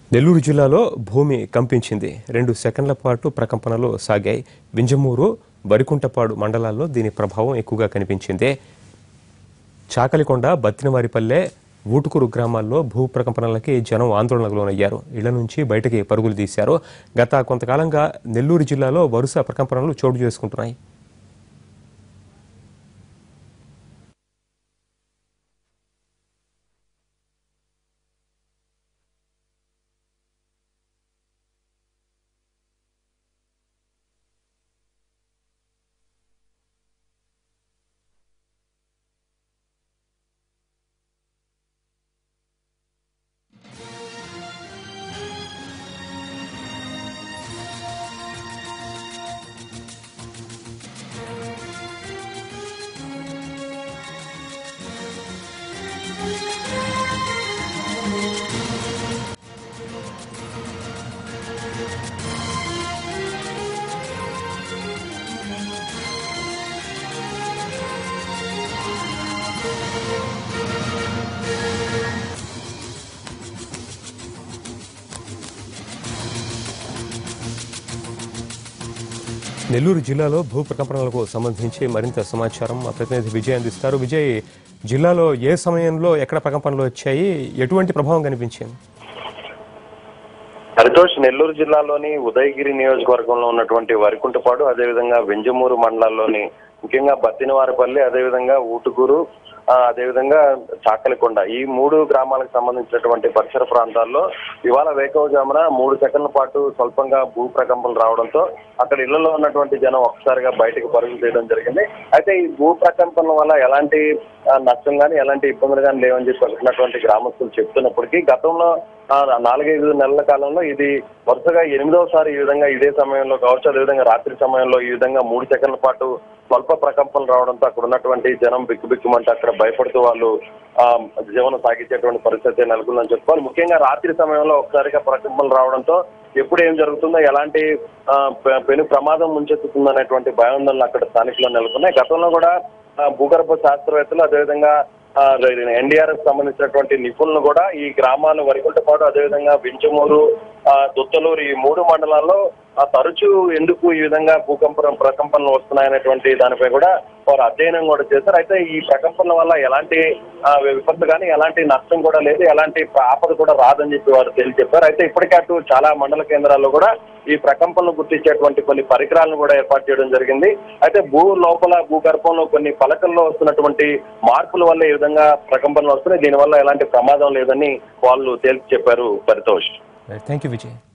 నెల్లూరు జిల్లాలో భూమి కంపించింది రెండు సెకండ్ల పాటు ప్రకంపనలు సాగాయి వింజమూరు వరికుంటపాడు మండలాల్లో దీని ప్రభావం ఎక్కువగా కనిపించింది చాకలికొండ బత్తినవారిపల్లె ఊటుకూరు గ్రామాల్లో భూ ప్రకంపనలకి జనం ఆందోళనకు లోనయ్యారు ఇళ్ల నుంచి బయటకి పరుగులు తీశారు గత కొంతకాలంగా నెల్లూరు జిల్లాలో వరుస ప్రకంపనలు చోటు చేసుకుంటున్నాయి నెల్లూరు జిల్లాలో భూ ప్రకంపనలకు సంబంధించి మరింత సమాచారం మా ప్రతినిధి విజయ్ అందిస్తారు విజయ్ జిల్లాలో ఏ సమయంలో ఎక్కడ ప్రకంపనలు వచ్చాయి ఎటువంటి ప్రభావం కనిపించింది హరితోష్ నెల్లూరు జిల్లాలోని ఉదయగిరి నియోజకవర్గంలో ఉన్నటువంటి వరికుంటపాడు అదేవిధంగా వెంజమూరు మండలాల్లోని ముఖ్యంగా బత్తినవారిపల్లి అదేవిధంగా ఊటుకూరు ఆ, అదేవిధంగా చాకలికొండ ఈ మూడు గ్రామాలకు సంబంధించినటువంటి పరిసర ప్రాంతాల్లో ఇవాళ వేకవజామున మూడు సెకండ్ల పాటు స్వల్పంగా భూ ప్రకంపనలు రావడంతో అక్కడ ఇళ్లలో ఉన్నటువంటి జనం ఒక్కసారిగా బయటకు పరుగులు చేయడం జరిగింది అయితే ఈ భూ ప్రకంపనల వల్ల ఎలాంటి ఆ, నష్టం కానీ ఎలాంటి ఇబ్బందులు కానీ లేవని చెప్పి అక్కడ ఉన్నటువంటి గ్రామస్తులు చెప్తున్నప్పటికీ గతంలో ఆ, నాలుగైదు నెలల కాలంలో ఇది వరుసగా ఎనిమిదవసారి ఈ విధంగా ఇదే సమయంలో కావచ్చు అదేవిధంగా రాత్రి సమయంలో ఈ విధంగా మూడు సెకండ్ల పాటు స్వల్ప ప్రకంపనలు రావడంతో అక్కడ ఉన్నటువంటి జనం బిక్కుబిక్కుమంటే అక్కడ భయపడుతూ వాళ్ళు ఆ, జీవనం సాగించేటువంటి పరిస్థితి నెలకొందని చెప్పుకోవాలి ముఖ్యంగా రాత్రి సమయంలో ఒకసారిగా ప్రకంపనలు రావడంతో ఎప్పుడు ఏం జరుగుతుందో ఎలాంటి ఆ, పె- పెను ప్రమాదం ముంచెత్తుతుందనేటువంటి భయాందోళనలు అక్కడ స్థానికులు నెలకొన్నాయి గతంలో కూడా ఆ, భూగర్భ శాస్త్రవేత్తలు అదేవిధంగా ఎన్డీఆర్ఎఫ్ సంబంధించినటువంటి నిపుణులు కూడా ఈ గ్రామాలు వరికుంటపాడు అదేవిధంగా వించమూరు ఆ, దుత్తలూరు ఈ మూడు మండలాల్లో ఆ, తరచూ ఎందుకు ఈ విధంగా భూకంపం ప్రకంపనలు వస్తున్నాయనేటువంటి దానిపై కూడా వారు అధ్యయనం కూడా చేశారు అయితే ఈ ప్రకంపనల వల్ల ఎలాంటి ఆ, విపత్తు కానీ ఎలాంటి నష్టం కూడా లేదు ఎలాంటి ఆపద కూడా రాదని చెప్పి వారు తెలియ చెప్పారు అయితే ఇప్పటికే అటు చాలా మండల కేంద్రాల్లో కూడా ఈ ప్రకంపనలు గుర్తించేటువంటి కొన్ని పరికరాలను కూడా ఏర్పాటు చేయడం జరిగింది అయితే భూ లోపల భూగర్భంలో కొన్ని పలకల్లో వస్తున్నటువంటి మార్పుల వల్ల ఈ విధంగా ప్రకంపనలు వస్తున్నాయి దీనివల్ల ఎలాంటి ప్రమాదం లేదని వాళ్ళు తేల్చి చెప్పారు పరితోష్ థ్యాంక్ యూ విజయ్